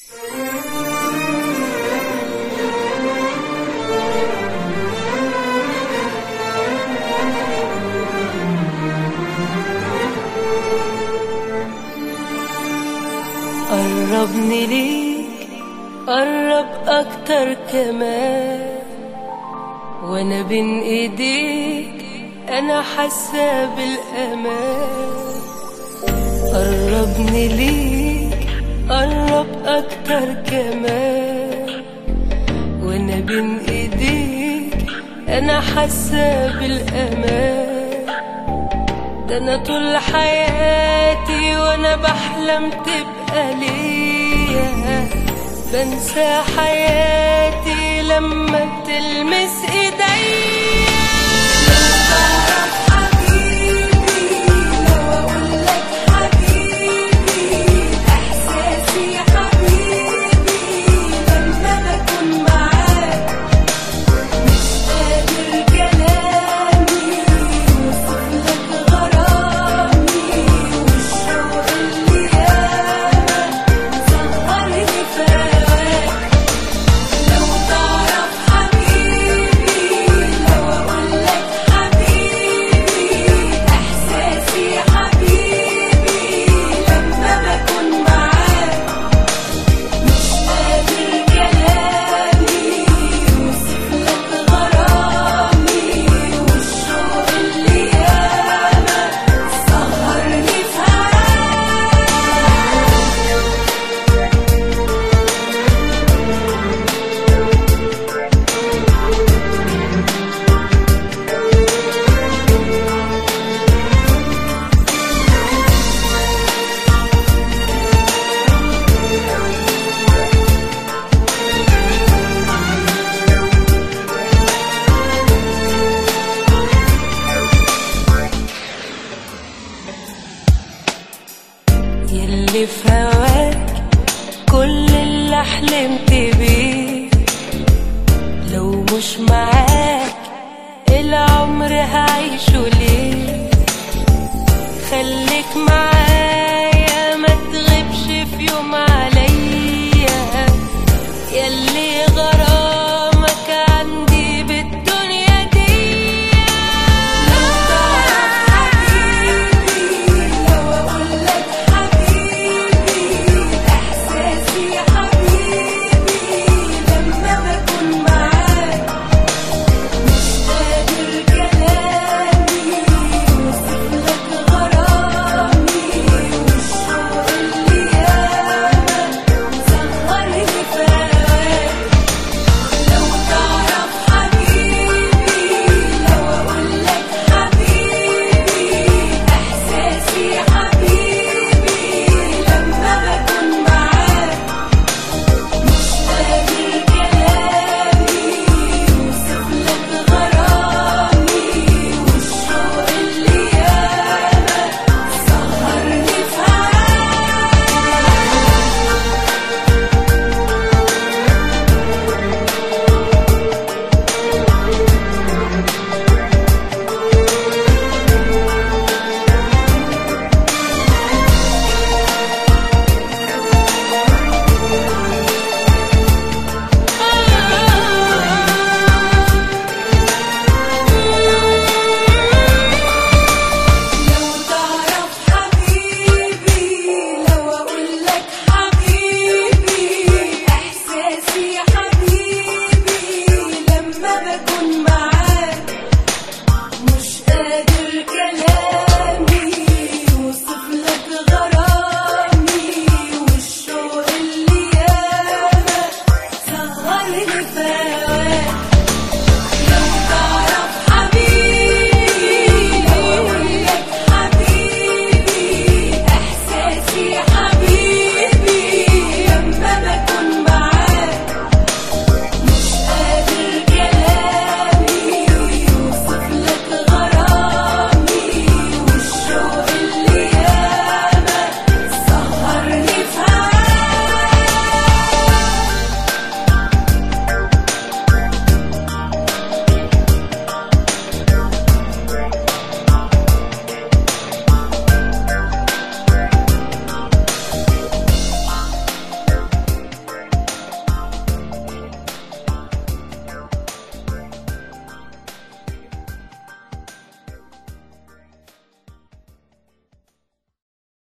قربني ليك قرب اكتر كمان وانا بين ايديك انا حاسه بالامان قربني ليك قرب اكتر كمان وانا بين ايديك انا حاسه بالامان ده انا طول حياتي وانا بحلم تبقى ليا بنسى حياتي لما بتلمس ايديا لو تعرف حبيبي لو اقول لك حبيبي احساسي حبيبي لما بكون معاك مش قادر كلامي يوصف لك غرامي والشوق اللي ياما سهرني في هواك لو تعرف حبيبي لو اقول لك حبيبي احساسي حبيبي لما بكون معاك مش قادر كلامي يوصف لك غرامي والشوق اللي ياما سهرني في هواك يلي في هواك كل اللي حلمت بيه لو مش معاك العمر هعيشه ليه خليك معايا ما تغيبش في يوم عليك